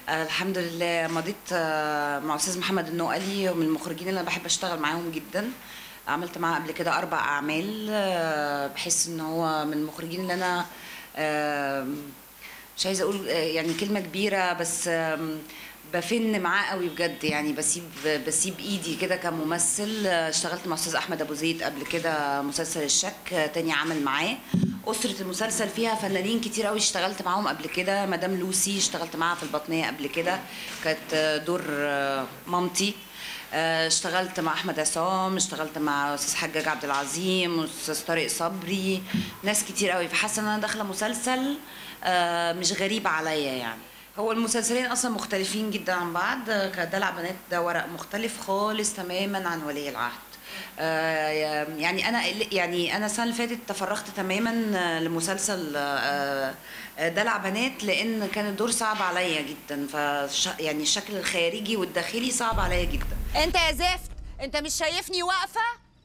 آه، الحمد لله مضيت آه، مع استاذ محمد النقلي ومن المخرجين اللي انا بحب اشتغل معاهم جدا عملت معاه قبل كده اربع اعمال آه، بحس ان هو من المخرجين اللي انا آه، مش عايزه اقول آه، يعني كلمه كبيره بس آم، بفن معاه قوي بجد يعني بسيب بسيب ايدي كده كممثل آه، اشتغلت مع استاذ احمد ابو زيد قبل كده مسلسل الشك آه، تاني عمل معاه اسره المسلسل فيها فنانين كتير قوي اشتغلت معاهم قبل كده مدام لوسي اشتغلت معاها في البطنيه قبل كده كانت آه، دور آه، مامتي آه، اشتغلت مع احمد عصام اشتغلت مع استاذ حجاج عبد العظيم واستاذ طارق صبري ناس كتير قوي فحاسه ان انا داخله مسلسل آه، مش غريب عليا يعني هو المسلسلين اصلا مختلفين جدا عن بعض آه، كدلع بنات ده ورق مختلف خالص تماما عن ولي العهد آه، يعني انا يعني انا السنه اللي فاتت تفرغت تماما آه، لمسلسل آه، آه، دلع بنات لان كان الدور صعب عليا جدا ف يعني الشكل الخارجي والداخلي صعب عليا جدا انت يا زفت انت مش شايفني واقفه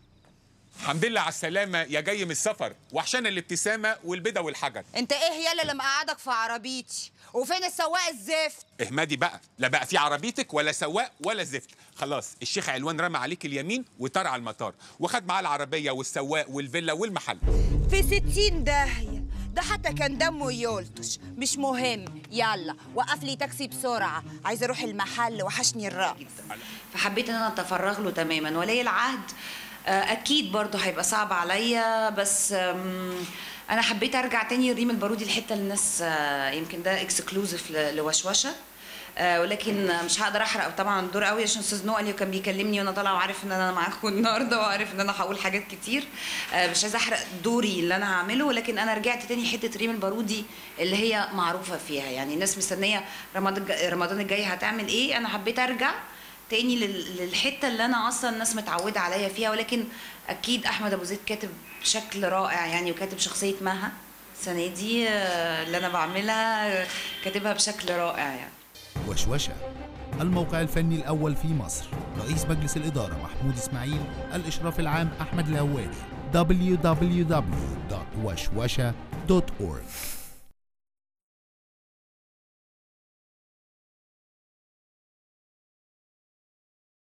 الحمد لله على السلامة يا جاي من السفر وحشانا الابتسامة والبيضة والحجر انت ايه يالا اللي مقعدك في عربيتي وفين السواق الزفت اهمدي بقى لا بقى في عربيتك ولا سواق ولا زفت خلاص الشيخ علوان رمى عليك اليمين وطار على المطار وخد معاه العربية والسواق والفيلا والمحل في ستين داهية ده حتى كان دمه يلطش مش مهم يلا وقف لي تاكسي بسرعة عايزة اروح المحل وحشني الرأس فحبيت ان انا اتفرغ له تماما ولي العهد آه، اكيد برضه هيبقى صعب عليا بس آم، انا حبيت ارجع تاني ريم البارودي الحته اللي الناس آه، يمكن ده اكسكلوزيف لوشوشه آه، ولكن مش هقدر احرق طبعا الدور قوي عشان استاذ نقلي كان بيكلمني وانا طالعه وعارف ان انا معاكم النهارده وعارف ان انا هقول حاجات كتير آه، مش عايزه احرق دوري اللي انا هعمله ولكن انا رجعت تاني حته ريم البارودي اللي هي معروفه فيها يعني الناس مستنيه رمضان الج- رمضان الجاي هتعمل ايه انا حبيت ارجع تاني لل- للحته اللي انا اصلا الناس متعوده عليا فيها ولكن اكيد احمد ابو زيد كاتب بشكل رائع يعني وكاتب شخصيه مها السنه دي آه، اللي انا بعملها آه، كاتبها بشكل رائع يعني وشوشة الموقع الفني الأول في مصر رئيس مجلس الإدارة محمود إسماعيل الإشراف العام أحمد الهواري www.وشوشة.org